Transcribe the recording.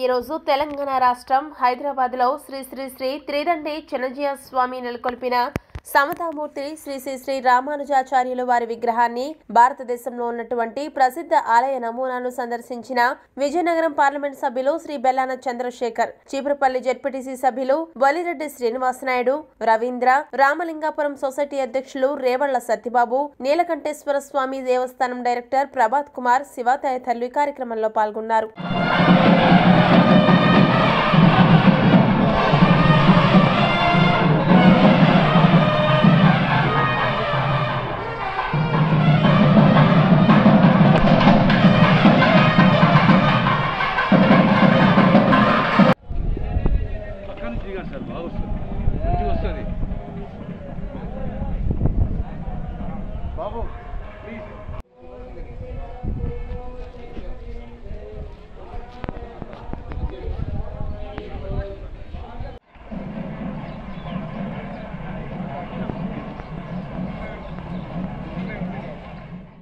ఈరోజు తెలంగాణ రాష్ట్రం హైదరాబాద్లో శ్రీ శ్రీ శ్రీ త్రిదండి చిన్నజీయ స్వామి నెలకొల్పిన సమతామూర్తి శ్రీ శ్రీ శ్రీ రామానుజాచార్యుల వారి విగ్రహాన్ని భారతదేశంలో ఉన్నటువంటి ప్రసిద్ధ ఆలయ నమూనాను సందర్శించిన విజయనగరం పార్లమెంట్ సభ్యులు శ్రీ బెల్లాన చంద్రశేఖర్ చీపురపల్లి జెడ్పీటీసీ సభ్యులు బలిరెడ్డి శ్రీనివాసనాయుడు రవీంద్ర రామలింగాపురం సొసైటీ అధ్యక్షులు రేవళ్ల సత్యబాబు నీలకంఠేశ్వర స్వామి దేవస్థానం డైరెక్టర్ ప్రభాత్ కుమార్ శివ తదితరులు ఈ కార్యక్రమంలో పాల్గొన్నారు పక్కన నుంచి దిగాలి సార్ బాగా వస్తుంది మంచిగా వస్తుంది బాబు